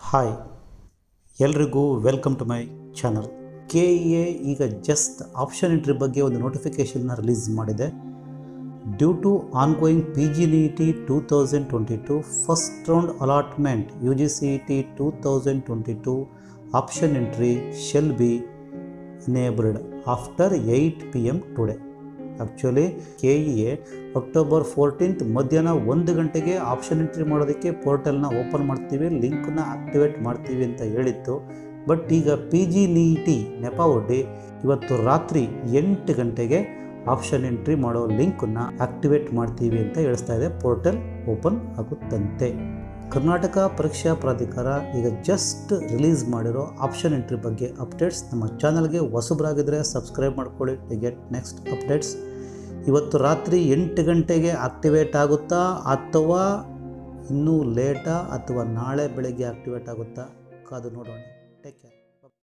hi ಎಲ್ರಿಗೂ welcome to my channel K E A ಈಗ just option entry ಬಗ್ಗೆ ಒಂದು ನೋಟಿಫಿಕೇಷನ್ನ ರಿಲೀಸ್ ಮಾಡಿದೆ due to ongoing P G NEET two thousand twenty two first round allotment U G C T two thousand twenty two option entry shall be enabled after eight P M today actually K E A October fourteenth ಮಧ್ಯಾಹ್ನ ಒಂದು ಗಂಟೆಗೆ option entry ಮಾಡೋದಕ್ಕೆ ಪೋರ್ಟಲ್ನ open ಮಾಡ್ತೀವಿ ಲಿಂಕ್ನ activate ಮಾಡ್ತೀವಿ ಅಂತ ಹೇಳಿತ್ತು but ಈಗ ಪಿ ಜಿ ನಿ ಟಿ ನೆಪ ಒಡ್ಡಿ ಇವತ್ತು ರಾತ್ರಿ ಎಂಟು ಗಂಟೆಗೆ ಆಪ್ಷನ್ ಎಂಟ್ರಿ ಮಾಡೋ ಲಿಂಕನ್ನು ಆಕ್ಟಿವೇಟ್ ಮಾಡ್ತೀವಿ ಅಂತ ಹೇಳಿಸ್ತಾ ಇದೆ ಪೋರ್ಟಲ್ ಓಪನ್ ಆಗುತ್ತಂತೆ ಕರ್ನಾಟಕ ಪರೀಕ್ಷಾ ಪ್ರಾಧಿಕಾರ ಈಗ ಜಸ್ಟ್ ರಿಲೀಸ್ ಮಾಡಿರೋ ಆಪ್ಷನ್ ಎಂಟ್ರಿ ಬಗ್ಗೆ ಅಪ್ಡೇಟ್ಸ್ ನಮ್ಮ ಚಾನಲ್ಗೆ ಹೊಸಬರಾಗಿದ್ದರೆ ಸಬ್ಸ್ಕ್ರೈಬ್ ಮಾಡ್ಕೊಳ್ಳಿ ಟು ಗೆಟ್ ನೆಕ್ಸ್ಟ್ ಅಪ್ಡೇಟ್ಸ್ ಇವತ್ತು ರಾತ್ರಿ ಎಂಟು ಗಂಟೆಗೆ ಆಕ್ಟಿವೇಟ್ ಆಗುತ್ತಾ ಅಥವಾ ಇನ್ನೂ ಲೇಟಾ ಅಥವಾ ನಾಳೆ ಬೆಳಗ್ಗೆ ಆಕ್ಟಿವೇಟ್ ಆಗುತ್ತಾ ಕಾದು ನೋಡೋಣ ಟೇಕ್ ಕೇರ್